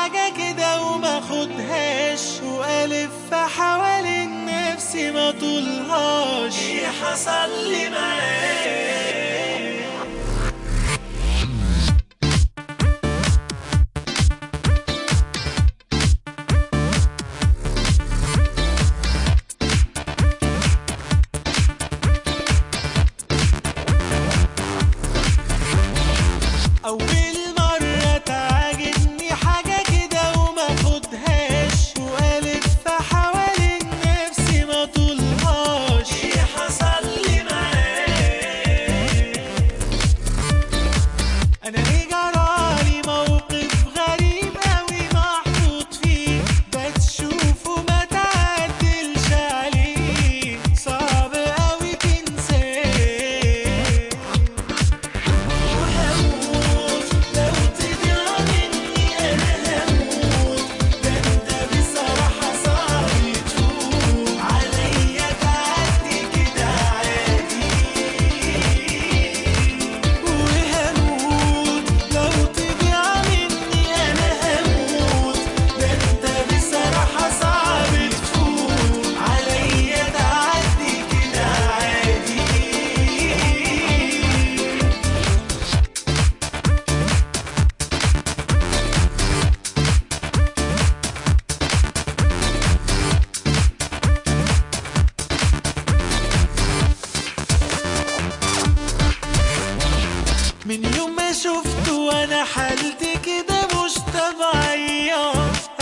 حاجة كده وما خدهاش وألف حوالين نفسي ما طولهاش ايه حصل لي معاك أول مرة تعجبني حاجة كده وما خدهاش وألف حوالين نفسي ما طولهاش ايه حصل لي معاك أنا ليه جرالي موقف غريب أوي محطوط فيه بتشوفه ما تعدلش عليه صعب أوي تنساه وهموت لو تضيع مني أنا هموت ده أنت بصراحة صعب تفوت عليا تعدي كده عادي وهموت لو تضيع مني أنا هموت ده أنت بصراحة صعب تفوت عليا تعدي كده عادي من يوم ما شفته وانا حالتي كده مش طبيعية